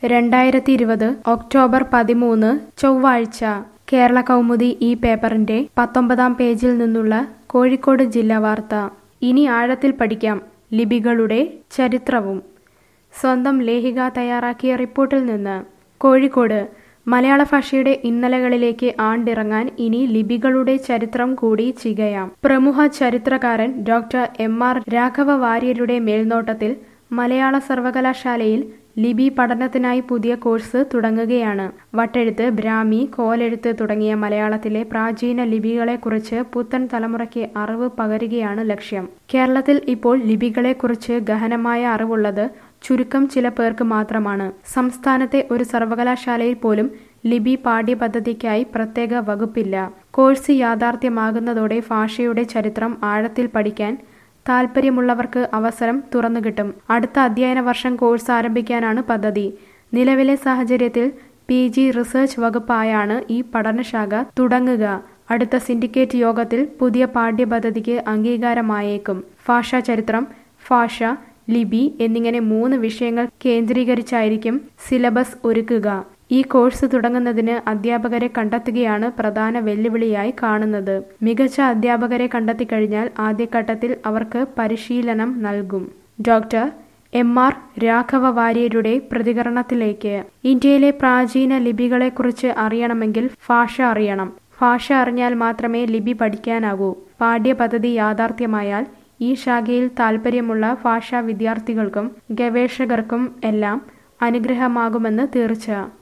രണ്ടായിരത്തി ഇരുപത് ഒക്ടോബർ പതിമൂന്ന് ചൊവ്വാഴ്ച കേരള കൗമുദി ഈ പേപ്പറിന്റെ പത്തൊമ്പതാം പേജിൽ നിന്നുള്ള കോഴിക്കോട് ജില്ലാ വാർത്ത ഇനി ആഴത്തിൽ പഠിക്കാം ലിപികളുടെ ചരിത്രവും സ്വന്തം ലേഖിക തയ്യാറാക്കിയ റിപ്പോർട്ടിൽ നിന്ന് കോഴിക്കോട് മലയാള ഭാഷയുടെ ഇന്നലകളിലേക്ക് ആണ്ടിറങ്ങാൻ ഇനി ലിപികളുടെ ചരിത്രം കൂടി ചികയാം പ്രമുഖ ചരിത്രകാരൻ ഡോക്ടർ എം ആർ രാഘവ വാര്യരുടെ മേൽനോട്ടത്തിൽ മലയാള സർവകലാശാലയിൽ ലിപി പഠനത്തിനായി പുതിയ കോഴ്സ് തുടങ്ങുകയാണ് വട്ടെഴുത്ത് ബ്രാഹ്മി കോലെഴുത്ത് തുടങ്ങിയ മലയാളത്തിലെ പ്രാചീന ലിപികളെക്കുറിച്ച് പുത്തൻ തലമുറയ്ക്ക് അറിവ് പകരുകയാണ് ലക്ഷ്യം കേരളത്തിൽ ഇപ്പോൾ ലിപികളെക്കുറിച്ച് ഗഹനമായ അറിവുള്ളത് ചുരുക്കം ചില പേർക്ക് മാത്രമാണ് സംസ്ഥാനത്തെ ഒരു സർവകലാശാലയിൽ പോലും ലിപി പാഠ്യപദ്ധതിക്കായി പ്രത്യേക വകുപ്പില്ല കോഴ്സ് യാഥാർത്ഥ്യമാകുന്നതോടെ ഭാഷയുടെ ചരിത്രം ആഴത്തിൽ പഠിക്കാൻ താൽപ്പര്യമുള്ളവർക്ക് അവസരം തുറന്നുകിട്ടും അടുത്ത അധ്യയന വർഷം കോഴ്സ് ആരംഭിക്കാനാണ് പദ്ധതി നിലവിലെ സാഹചര്യത്തിൽ പി ജി റിസർച്ച് വകുപ്പായാണ് ഈ പഠനശാഖ തുടങ്ങുക അടുത്ത സിൻഡിക്കേറ്റ് യോഗത്തിൽ പുതിയ പാഠ്യപദ്ധതിക്ക് അംഗീകാരമായേക്കും ഭാഷാ ചരിത്രം ഭാഷ ലിപി എന്നിങ്ങനെ മൂന്ന് വിഷയങ്ങൾ കേന്ദ്രീകരിച്ചായിരിക്കും സിലബസ് ഒരുക്കുക ഈ കോഴ്സ് തുടങ്ങുന്നതിന് അധ്യാപകരെ കണ്ടെത്തുകയാണ് പ്രധാന വെല്ലുവിളിയായി കാണുന്നത് മികച്ച അധ്യാപകരെ കണ്ടെത്തിക്കഴിഞ്ഞാൽ ആദ്യഘട്ടത്തിൽ അവർക്ക് പരിശീലനം നൽകും ഡോക്ടർ എം ആർ രാഘവ വാര്യരുടെ പ്രതികരണത്തിലേക്ക് ഇന്ത്യയിലെ പ്രാചീന ലിപികളെക്കുറിച്ച് അറിയണമെങ്കിൽ ഭാഷ അറിയണം ഭാഷ അറിഞ്ഞാൽ മാത്രമേ ലിപി പഠിക്കാനാകൂ പാഠ്യപദ്ധതി യാഥാർത്ഥ്യമായാൽ ഈ ശാഖയിൽ താൽപ്പര്യമുള്ള ഭാഷാ വിദ്യാർത്ഥികൾക്കും ഗവേഷകർക്കും എല്ലാം അനുഗ്രഹമാകുമെന്ന് തീർച്ച